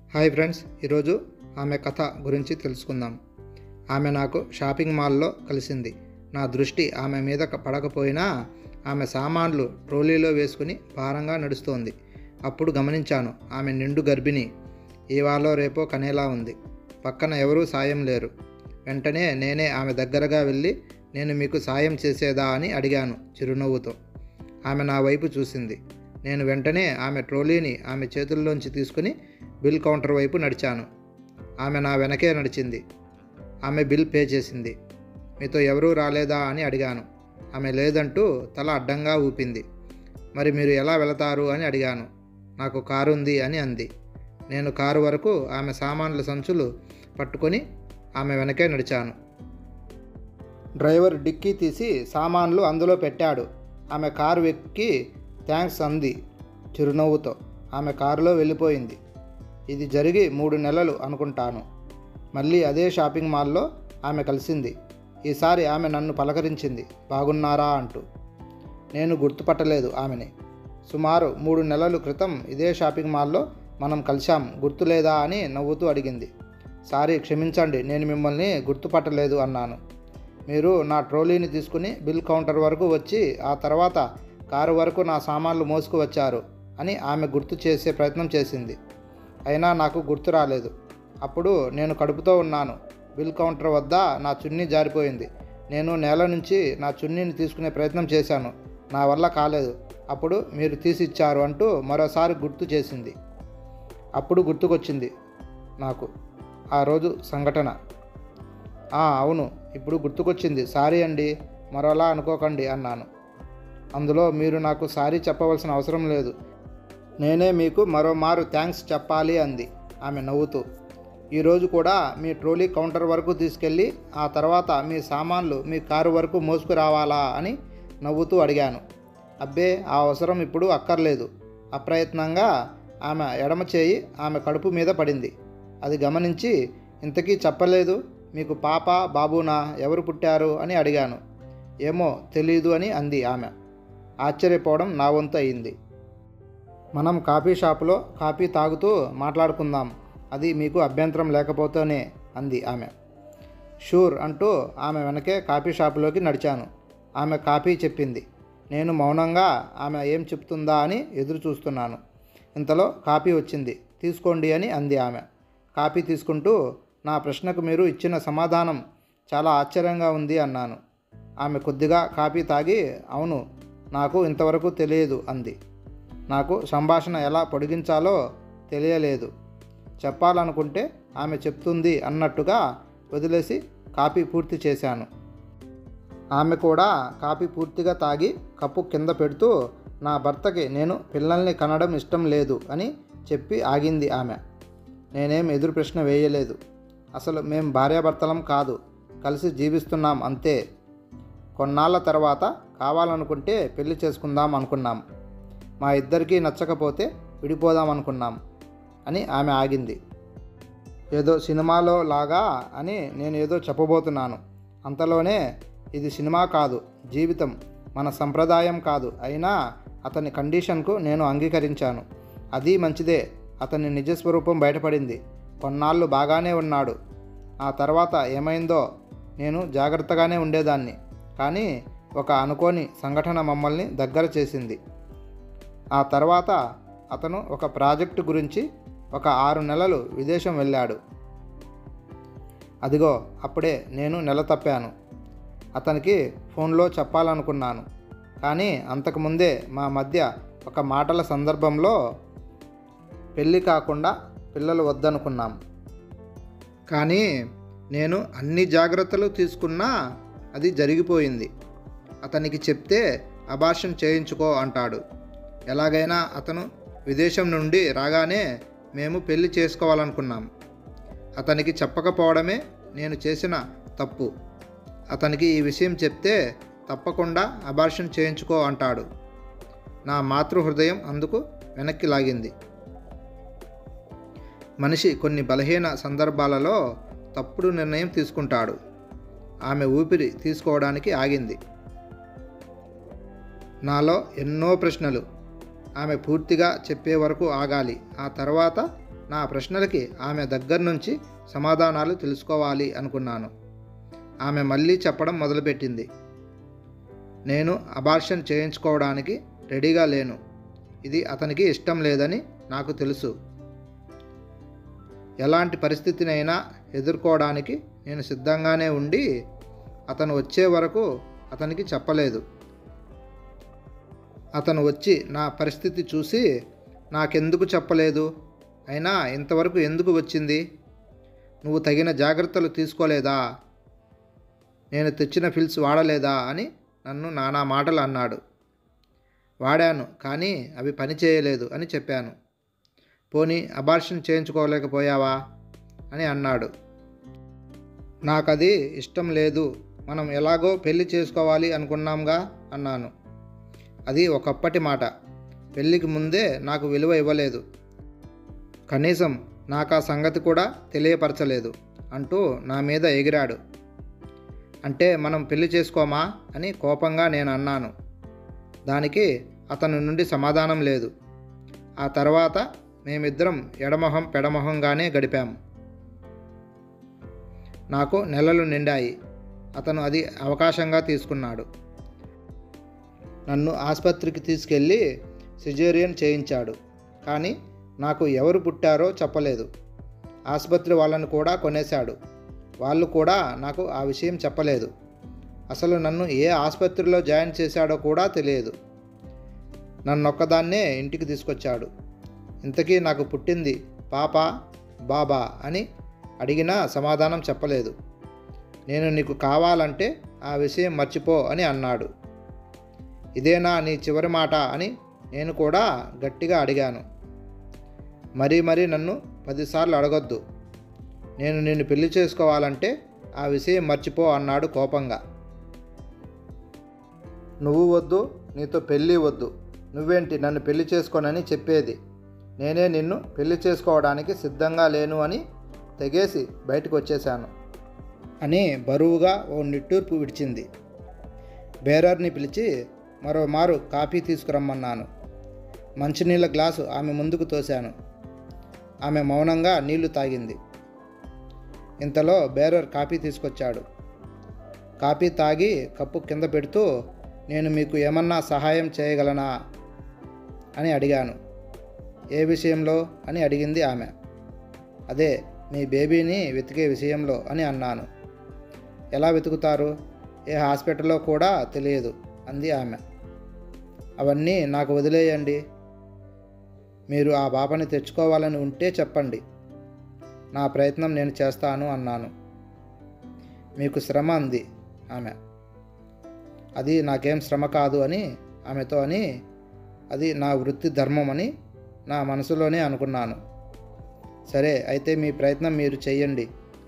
hi friends ఈరోజు ఆమె కథ గురించి తెలుసుకుందాం ఆమె నాకు షాపింగ్ మాల్లో కలిసింది నా దృష్టి ఆమె మీద పడకపోయినా ఆమె సామాన్లు ట్రోలీలో వేసుకుని భారంగా నడుస్తోంది అప్పుడు గమనించాను ఆమె నిండు గర్భిణి ఇవాళో రేపో కనేలా ఉంది పక్కన ఎవరూ సాయం లేరు వెంటనే నేనే ఆమె దగ్గరగా వెళ్ళి నేను మీకు సాయం చేసేదా అని అడిగాను చిరునవ్వుతో ఆమె నా వైపు చూసింది నేను వెంటనే ఆమె ట్రోలీని ఆమె చేతుల్లోంచి తీసుకుని బిల్ కౌంటర్ వైపు నడిచాను ఆమె నా వెనకే నడిచింది ఆమె బిల్ పే చేసింది మీతో ఎవరూ రాలేదా అని అడిగాను ఆమె లేదంటూ తల అడ్డంగా ఊపింది మరి మీరు ఎలా వెళతారు అని అడిగాను నాకు కారు ఉంది అని అంది నేను కారు వరకు ఆమె సామాన్ల సంచులు పట్టుకొని ఆమె వెనకే నడిచాను డ్రైవర్ డిక్కీ తీసి సామాన్లు అందులో పెట్టాడు ఆమె కారు ఎక్కి థ్యాంక్స్ అంది చిరునవ్వుతో ఆమె కారులో వెళ్ళిపోయింది ఇది జరిగి మూడు నెలలు అనుకుంటాను మళ్ళీ అదే షాపింగ్ మాల్లో ఆమె కలిసింది ఈసారి ఆమె నన్ను పలకరించింది బాగున్నారా అంటూ నేను గుర్తుపట్టలేదు ఆమెని సుమారు మూడు నెలల క్రితం ఇదే షాపింగ్ మాల్లో మనం కలిశాం గుర్తులేదా అని నవ్వుతూ అడిగింది సారీ క్షమించండి నేను మిమ్మల్ని గుర్తుపట్టలేదు అన్నాను మీరు నా ట్రోలీని తీసుకుని బిల్ కౌంటర్ వరకు వచ్చి ఆ తర్వాత కారు వరకు నా సామాన్లు మోసుకు వచ్చారు అని ఆమె గుర్తు చేసే ప్రయత్నం చేసింది అయినా నాకు గుర్తు రాలేదు అప్పుడు నేను కడుపుతో ఉన్నాను బిల్ కౌంటర్ వద్ద నా చున్నీ జారిపోయింది నేను నేల నుంచి నా చున్నీని తీసుకునే ప్రయత్నం చేశాను నా వల్ల కాలేదు అప్పుడు మీరు తీసిచ్చారు అంటూ మరోసారి గుర్తు చేసింది అప్పుడు గుర్తుకొచ్చింది నాకు ఆ రోజు సంఘటన "ఆ, అవును ఇప్పుడు గుర్తుకొచ్చింది సారీ అండి మరోలా అనుకోకండి అన్నాను అందులో మీరు నాకు సారీ చెప్పవలసిన అవసరం లేదు నేనే మీకు మరోమారు థ్యాంక్స్ చెప్పాలి అంది ఆమె నవ్వుతూ ఈరోజు కూడా మీ ట్రోలీ కౌంటర్ వరకు తీసుకెళ్ళి ఆ తర్వాత మీ సామాన్లు మీ కారు వరకు మోసుకురావాలా అని నవ్వుతూ అడిగాను అబ్బే ఆ అవసరం ఇప్పుడు అక్కర్లేదు అప్రయత్నంగా ఆమె ఎడమ చేయి ఆమె కడుపు మీద పడింది అది గమనించి ఇంతకీ చెప్పలేదు మీకు పాప బాబునా ఎవరు పుట్టారు అని అడిగాను ఏమో తెలీదు అని అంది ఆమె ఆశ్చర్యపోవడం నా వంతు అయింది మనం కాఫీ షాపులో కాఫీ తాగుతూ మాట్లాడుకుందాం అది మీకు అభ్యంతరం లేకపోతేనే అంది ఆమె షూర్ అంటూ ఆమె వెనకే కాఫీ షాపులోకి నడిచాను ఆమె కాఫీ చెప్పింది నేను మౌనంగా ఆమె ఏం చెప్తుందా అని ఎదురు చూస్తున్నాను ఇంతలో కాఫీ వచ్చింది తీసుకోండి అని అంది ఆమె కాఫీ తీసుకుంటూ నా ప్రశ్నకు మీరు ఇచ్చిన సమాధానం చాలా ఆశ్చర్యంగా ఉంది అన్నాను ఆమె కొద్దిగా కాఫీ తాగి అవును నాకు ఇంతవరకు తెలియదు అంది నాకు సంభాషణ ఎలా పొడిగించాలో తెలియలేదు చెప్పాలనుకుంటే ఆమె చెప్తుంది అన్నట్టుగా వదిలేసి కాఫీ పూర్తి చేశాను ఆమె కూడా కాఫీ పూర్తిగా తాగి కప్పు కింద పెడుతూ నా భర్తకి నేను పిల్లల్ని కనడం ఇష్టం లేదు అని చెప్పి ఆగింది ఆమె నేనేం ఎదురు ప్రశ్న వేయలేదు అసలు మేం భార్యాభర్తలం కాదు కలిసి జీవిస్తున్నాం అంతే కొన్నాళ్ళ తర్వాత కావాలనుకుంటే పెళ్లి చేసుకుందాం అనుకున్నాం మా ఇద్దరికీ నచ్చకపోతే విడిపోదాం అనుకున్నాం అని ఆమె ఆగింది ఏదో సినిమాలో లాగా అని నేను ఏదో చెప్పబోతున్నాను అంతలోనే ఇది సినిమా కాదు జీవితం మన సంప్రదాయం కాదు అయినా అతని కండిషన్కు నేను అంగీకరించాను అది మంచిదే అతని నిజస్వరూపం బయటపడింది కొన్నాళ్ళు బాగానే ఉన్నాడు ఆ తర్వాత ఏమైందో నేను జాగ్రత్తగానే ఉండేదాన్ని కానీ ఒక అనుకోని సంఘటన మమ్మల్ని దగ్గర చేసింది ఆ తర్వాత అతను ఒక ప్రాజెక్టు గురించి ఒక ఆరు నెలలు విదేశం వెళ్ళాడు అదిగో అప్పుడే నేను నెల తప్పాను అతనికి ఫోన్లో చెప్పాలనుకున్నాను కానీ అంతకుముందే మా మధ్య ఒక మాటల సందర్భంలో పెళ్ళి కాకుండా పిల్లలు వద్దనుకున్నాం కానీ నేను అన్ని జాగ్రత్తలు తీసుకున్నా అది జరిగిపోయింది అతనికి చెప్తే అబార్షన్ చేయించుకో అంటాడు ఎలాగైనా అతను విదేశం నుండి రాగానే మేము పెళ్లి చేసుకోవాలనుకున్నాం అతనికి చెప్పకపోవడమే నేను చేసిన తప్పు అతనికి ఈ విషయం చెప్తే తప్పకుండా అబార్షన్ చేయించుకో అంటాడు నా మాతృ హృదయం అందుకు వెనక్కి లాగింది మనిషి కొన్ని బలహీన సందర్భాలలో తప్పుడు నిర్ణయం తీసుకుంటాడు ఆమె ఊపిరి తీసుకోవడానికి ఆగింది నాలో ఎన్నో ప్రశ్నలు ఆమె పూర్తిగా చెప్పే వరకు ఆగాలి ఆ తర్వాత నా ప్రశ్నలకి ఆమె దగ్గర నుంచి సమాధానాలు తెలుసుకోవాలి అనుకున్నాను ఆమె మళ్ళీ చెప్పడం మొదలుపెట్టింది నేను అబార్షన్ చేయించుకోవడానికి రెడీగా లేను ఇది అతనికి ఇష్టం లేదని నాకు తెలుసు ఎలాంటి పరిస్థితినైనా ఎదుర్కోవడానికి నేను సిద్ధంగానే ఉండి అతను వచ్చే వరకు అతనికి చెప్పలేదు అతను వచ్చి నా పరిస్థితి చూసి నాకెందుకు చెప్పలేదు అయినా ఇంతవరకు ఎందుకు వచ్చింది నువ్వు తగిన జాగ్రత్తలు తీసుకోలేదా నేను తెచ్చిన ఫిల్స్ వాడలేదా అని నన్ను నానా మాటలు అన్నాడు వాడాను కానీ అవి పని చేయలేదు అని చెప్పాను పోనీ అబార్షన్ చేయించుకోలేకపోయావా అని అన్నాడు నాకది ఇష్టం లేదు మనం ఎలాగో పెళ్లి చేసుకోవాలి అనుకున్నాంగా అన్నాను అది ఒకప్పటి మాట పెళ్ళికి ముందే నాకు విలువ ఇవ్వలేదు కనీసం నాకు ఆ సంగతి కూడా తెలియపరచలేదు అంటూ నా మీద ఎగిరాడు అంటే మనం పెళ్లి చేసుకోమా అని కోపంగా నేను అన్నాను దానికి అతని నుండి సమాధానం లేదు ఆ తర్వాత మేమిద్దరం ఎడమొహం పెడమొహంగానే గడిపాము నాకు నెలలు నిండాయి అతను అది అవకాశంగా తీసుకున్నాడు నన్ను ఆసుపత్రికి తీసుకెళ్ళి సిజేరియన్ చేయించాడు కానీ నాకు ఎవరు పుట్టారో చెప్పలేదు ఆసుపత్రి వాళ్ళని కూడా కొనేశాడు వాళ్ళు కూడా నాకు ఆ విషయం చెప్పలేదు అసలు నన్ను ఏ ఆసుపత్రిలో జాయిన్ చేశాడో కూడా తెలియదు నన్నొక్కదాన్నే ఇంటికి తీసుకొచ్చాడు ఇంతకీ నాకు పుట్టింది పాప బాబా అని అడిగినా సమాధానం చెప్పలేదు నేను నీకు కావాలంటే ఆ విషయం మర్చిపో అని అన్నాడు ఇదేనా నీ చివరి మాట అని నేను కూడా గట్టిగా అడిగాను మరీ మరీ నన్ను పదిసార్లు అడగొద్దు నేను నిన్ను పెళ్లి చేసుకోవాలంటే ఆ విషయం మర్చిపో అన్నాడు కోపంగా నువ్వు వద్దు నీతో పెళ్ళి వద్దు నువ్వేంటి నన్ను పెళ్లి చేసుకోనని చెప్పేది నేనే నిన్ను పెళ్లి చేసుకోవడానికి సిద్ధంగా లేను అని తెగేసి బయటకు వచ్చేశాను అని బరువుగా ఓ నిట్టూర్పు విడిచింది బేరర్ని పిలిచి మరోమారు కాఫీ తీసుకురమ్మన్నాను మంచినీళ్ళ గ్లాసు ఆమె ముందుకు తోశాను ఆమె మౌనంగా నీళ్లు తాగింది ఇంతలో బేరర్ కాఫీ తీసుకొచ్చాడు కాఫీ తాగి కప్పు కింద పెడుతూ నేను మీకు ఏమన్నా సహాయం చేయగలనా అని అడిగాను ఏ విషయంలో అని అడిగింది ఆమె అదే మీ బేబీని వెతికే విషయంలో అని అన్నాను ఎలా వెతుకుతారు ఏ హాస్పిటల్లో కూడా తెలియదు అంది ఆమె అవన్నీ నాకు వదిలేయండి మీరు ఆ పాపని తెచ్చుకోవాలని ఉంటే చెప్పండి నా ప్రయత్నం నేను చేస్తాను అన్నాను మీకు శ్రమ అంది ఆమె అది నాకేం శ్రమ కాదు అని ఆమెతో అని అది నా వృత్తి ధర్మం అని నా మనసులోనే అనుకున్నాను సరే అయితే మీ ప్రయత్నం మీరు చెయ్యండి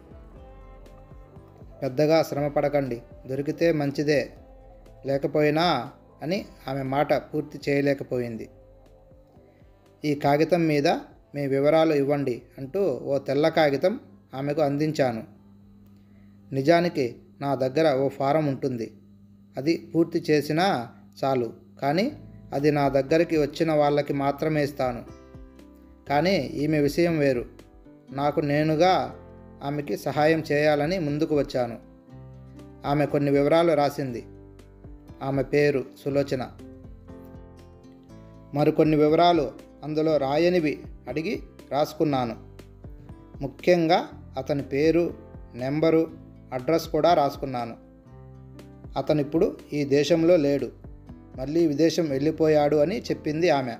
పెద్దగా శ్రమ పడకండి దొరికితే మంచిదే లేకపోయినా అని ఆమె మాట పూర్తి చేయలేకపోయింది ఈ కాగితం మీద మీ వివరాలు ఇవ్వండి అంటూ ఓ తెల్ల కాగితం ఆమెకు అందించాను నిజానికి నా దగ్గర ఓ ఫారం ఉంటుంది అది పూర్తి చేసినా చాలు కానీ అది నా దగ్గరికి వచ్చిన వాళ్ళకి మాత్రమే ఇస్తాను కానీ ఈమె విషయం వేరు నాకు నేనుగా ఆమెకి సహాయం చేయాలని ముందుకు వచ్చాను ఆమె కొన్ని వివరాలు రాసింది ఆమె పేరు సులోచన మరికొన్ని వివరాలు అందులో రాయనివి అడిగి రాసుకున్నాను ముఖ్యంగా అతని పేరు నెంబరు అడ్రస్ కూడా రాసుకున్నాను అతను ఇప్పుడు ఈ దేశంలో లేడు మళ్ళీ విదేశం వెళ్ళిపోయాడు అని చెప్పింది ఆమె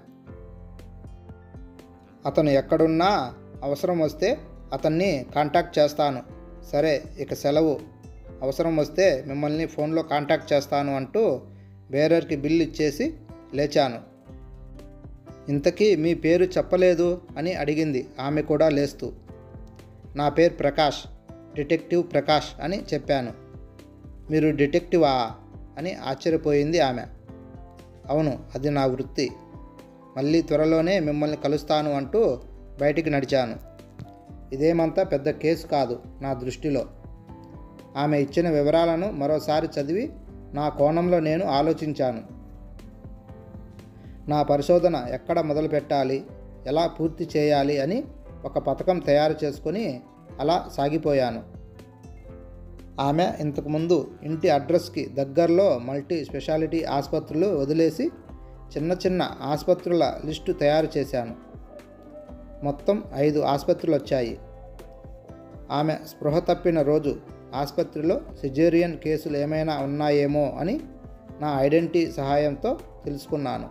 అతను ఎక్కడున్నా అవసరం వస్తే అతన్ని కాంటాక్ట్ చేస్తాను సరే ఇక సెలవు అవసరం వస్తే మిమ్మల్ని ఫోన్లో కాంటాక్ట్ చేస్తాను అంటూ బేరర్కి బిల్ ఇచ్చేసి లేచాను ఇంతకీ మీ పేరు చెప్పలేదు అని అడిగింది ఆమె కూడా లేస్తూ నా పేరు ప్రకాష్ డిటెక్టివ్ ప్రకాష్ అని చెప్పాను మీరు డిటెక్టివా అని ఆశ్చర్యపోయింది ఆమె అవును అది నా వృత్తి మళ్ళీ త్వరలోనే మిమ్మల్ని కలుస్తాను అంటూ బయటికి నడిచాను ఇదేమంతా పెద్ద కేసు కాదు నా దృష్టిలో ఆమె ఇచ్చిన వివరాలను మరోసారి చదివి నా కోణంలో నేను ఆలోచించాను నా పరిశోధన ఎక్కడ మొదలు పెట్టాలి ఎలా పూర్తి చేయాలి అని ఒక పథకం తయారు చేసుకొని అలా సాగిపోయాను ఆమె ఇంతకుముందు ఇంటి అడ్రస్కి దగ్గరలో మల్టీ స్పెషాలిటీ ఆసుపత్రులు వదిలేసి చిన్న చిన్న ఆసుపత్రుల లిస్టు తయారు చేశాను మొత్తం ఐదు ఆసుపత్రులు వచ్చాయి ఆమె స్పృహ తప్పిన రోజు ఆసుపత్రిలో సిజేరియన్ కేసులు ఏమైనా ఉన్నాయేమో అని నా ఐడెంటిటీ సహాయంతో తెలుసుకున్నాను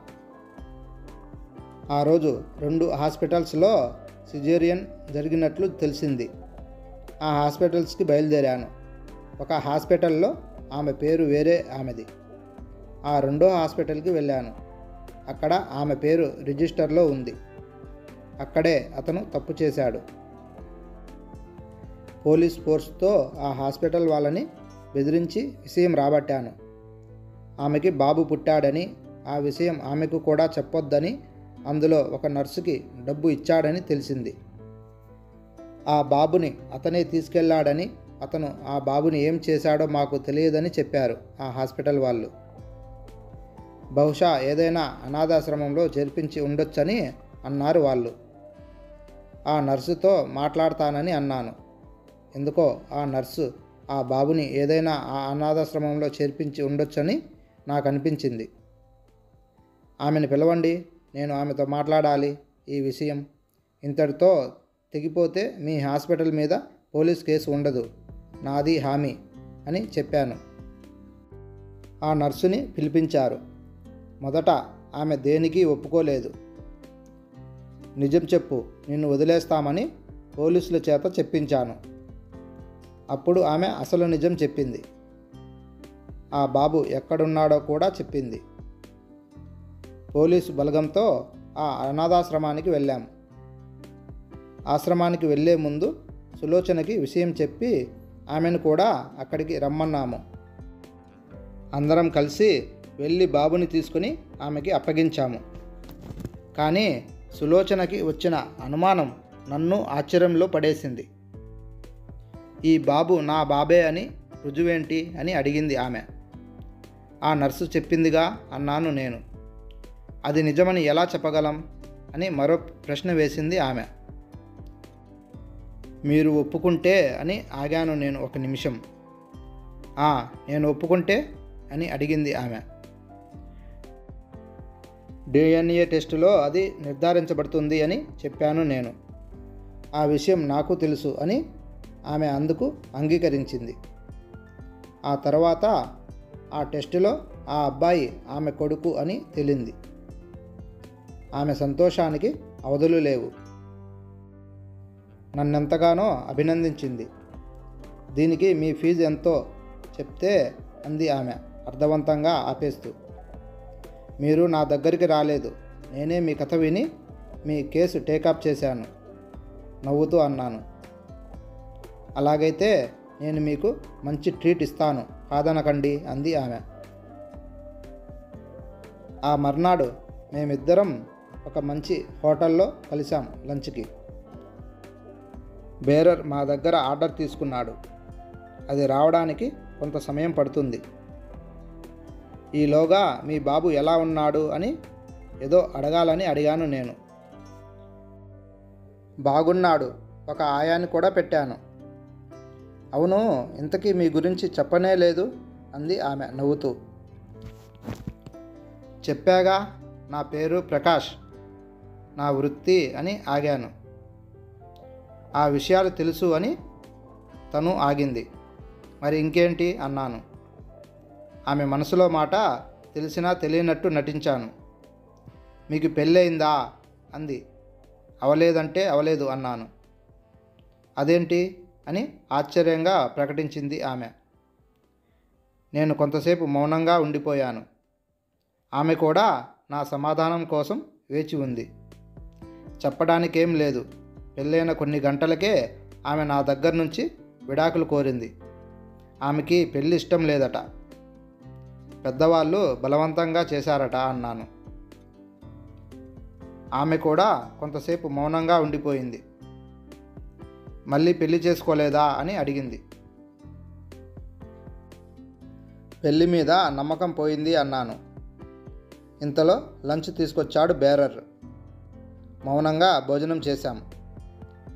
ఆ రోజు రెండు హాస్పిటల్స్లో సిజేరియన్ జరిగినట్లు తెలిసింది ఆ హాస్పిటల్స్కి బయలుదేరాను ఒక హాస్పిటల్లో ఆమె పేరు వేరే ఆమెది ఆ రెండో హాస్పిటల్కి వెళ్ళాను అక్కడ ఆమె పేరు రిజిస్టర్లో ఉంది అక్కడే అతను తప్పు చేశాడు పోలీస్ ఫోర్స్తో ఆ హాస్పిటల్ వాళ్ళని బెదిరించి విషయం రాబట్టాను ఆమెకి బాబు పుట్టాడని ఆ విషయం ఆమెకు కూడా చెప్పొద్దని అందులో ఒక నర్సుకి డబ్బు ఇచ్చాడని తెలిసింది ఆ బాబుని అతనే తీసుకెళ్లాడని అతను ఆ బాబుని ఏం చేశాడో మాకు తెలియదని చెప్పారు ఆ హాస్పిటల్ వాళ్ళు బహుశా ఏదైనా అనాథాశ్రమంలో చేర్పించి ఉండొచ్చని అన్నారు వాళ్ళు ఆ నర్సుతో మాట్లాడతానని అన్నాను ఎందుకో ఆ నర్సు ఆ బాబుని ఏదైనా ఆ అనాథాశ్రమంలో చేర్పించి ఉండొచ్చని నాకు అనిపించింది ఆమెను పిలవండి నేను ఆమెతో మాట్లాడాలి ఈ విషయం ఇంతటితో తెగిపోతే మీ హాస్పిటల్ మీద పోలీస్ కేసు ఉండదు నాది హామీ అని చెప్పాను ఆ నర్సుని పిలిపించారు మొదట ఆమె దేనికి ఒప్పుకోలేదు నిజం చెప్పు నిన్ను వదిలేస్తామని పోలీసుల చేత చెప్పించాను అప్పుడు ఆమె అసలు నిజం చెప్పింది ఆ బాబు ఎక్కడున్నాడో కూడా చెప్పింది పోలీసు బలగంతో ఆ అనాథాశ్రమానికి వెళ్ళాం ఆశ్రమానికి వెళ్ళే ముందు సులోచనకి విషయం చెప్పి ఆమెను కూడా అక్కడికి రమ్మన్నాము అందరం కలిసి వెళ్ళి బాబుని తీసుకుని ఆమెకి అప్పగించాము కానీ సులోచనకి వచ్చిన అనుమానం నన్ను ఆశ్చర్యంలో పడేసింది ఈ బాబు నా బాబే అని రుజువేంటి అని అడిగింది ఆమె ఆ నర్సు చెప్పిందిగా అన్నాను నేను అది నిజమని ఎలా చెప్పగలం అని మరో ప్రశ్న వేసింది ఆమె మీరు ఒప్పుకుంటే అని ఆగాను నేను ఒక నిమిషం "ఆ, నేను ఒప్పుకుంటే అని అడిగింది ఆమె డిఎన్ఏ టెస్టులో అది నిర్ధారించబడుతుంది అని చెప్పాను నేను ఆ విషయం నాకు తెలుసు అని ఆమె అందుకు అంగీకరించింది ఆ తర్వాత ఆ టెస్టులో ఆ అబ్బాయి ఆమె కొడుకు అని తేలింది ఆమె సంతోషానికి అవధులు లేవు నన్నెంతగానో అభినందించింది దీనికి మీ ఫీజు ఎంతో చెప్తే అంది ఆమె అర్థవంతంగా ఆపేస్తూ మీరు నా దగ్గరికి రాలేదు నేనే మీ కథ విని మీ కేసు టేకప్ చేశాను నవ్వుతూ అన్నాను అలాగైతే నేను మీకు మంచి ట్రీట్ ఇస్తాను కాదనకండి అంది ఆమె ఆ మర్నాడు మేమిద్దరం ఒక మంచి హోటల్లో కలిసాం లంచ్కి బేరర్ మా దగ్గర ఆర్డర్ తీసుకున్నాడు అది రావడానికి కొంత సమయం పడుతుంది ఈలోగా మీ బాబు ఎలా ఉన్నాడు అని ఏదో అడగాలని అడిగాను నేను బాగున్నాడు ఒక ఆయాన్ని కూడా పెట్టాను అవును ఇంతకీ మీ గురించి చెప్పనే లేదు అంది ఆమె నవ్వుతూ చెప్పాగా నా పేరు ప్రకాష్ నా వృత్తి అని ఆగాను ఆ విషయాలు తెలుసు అని తను ఆగింది మరి ఇంకేంటి అన్నాను ఆమె మనసులో మాట తెలిసినా తెలియనట్టు నటించాను మీకు పెళ్ళయిందా అంది అవలేదంటే అవలేదు అన్నాను అదేంటి అని ఆశ్చర్యంగా ప్రకటించింది ఆమె నేను కొంతసేపు మౌనంగా ఉండిపోయాను ఆమె కూడా నా సమాధానం కోసం వేచి ఉంది చెప్పడానికేం లేదు పెళ్ళైన కొన్ని గంటలకే ఆమె నా దగ్గర నుంచి విడాకులు కోరింది ఆమెకి పెళ్ళి ఇష్టం లేదట పెద్దవాళ్ళు బలవంతంగా చేశారట అన్నాను ఆమె కూడా కొంతసేపు మౌనంగా ఉండిపోయింది మళ్ళీ పెళ్లి చేసుకోలేదా అని అడిగింది పెళ్లి మీద నమ్మకం పోయింది అన్నాను ఇంతలో లంచ్ తీసుకొచ్చాడు బేరర్ మౌనంగా భోజనం చేశాం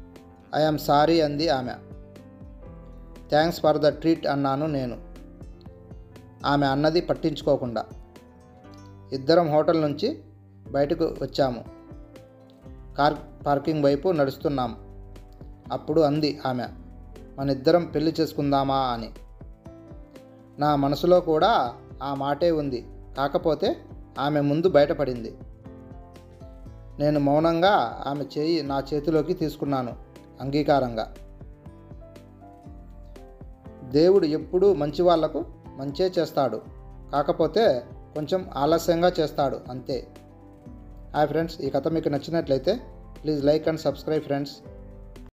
ఐఎమ్ సారీ అంది ఆమె థ్యాంక్స్ ఫర్ ద ట్రీట్ అన్నాను నేను ఆమె అన్నది పట్టించుకోకుండా ఇద్దరం హోటల్ నుంచి బయటకు వచ్చాము కార్ పార్కింగ్ వైపు నడుస్తున్నాం అప్పుడు అంది ఆమె మనిద్దరం పెళ్లి చేసుకుందామా అని నా మనసులో కూడా ఆ మాటే ఉంది కాకపోతే ఆమె ముందు బయటపడింది నేను మౌనంగా ఆమె చేయి నా చేతిలోకి తీసుకున్నాను అంగీకారంగా దేవుడు ఎప్పుడూ మంచి వాళ్లకు మంచే చేస్తాడు కాకపోతే కొంచెం ఆలస్యంగా చేస్తాడు అంతే హాయ్ ఫ్రెండ్స్ ఈ కథ మీకు నచ్చినట్లయితే please like and subscribe friends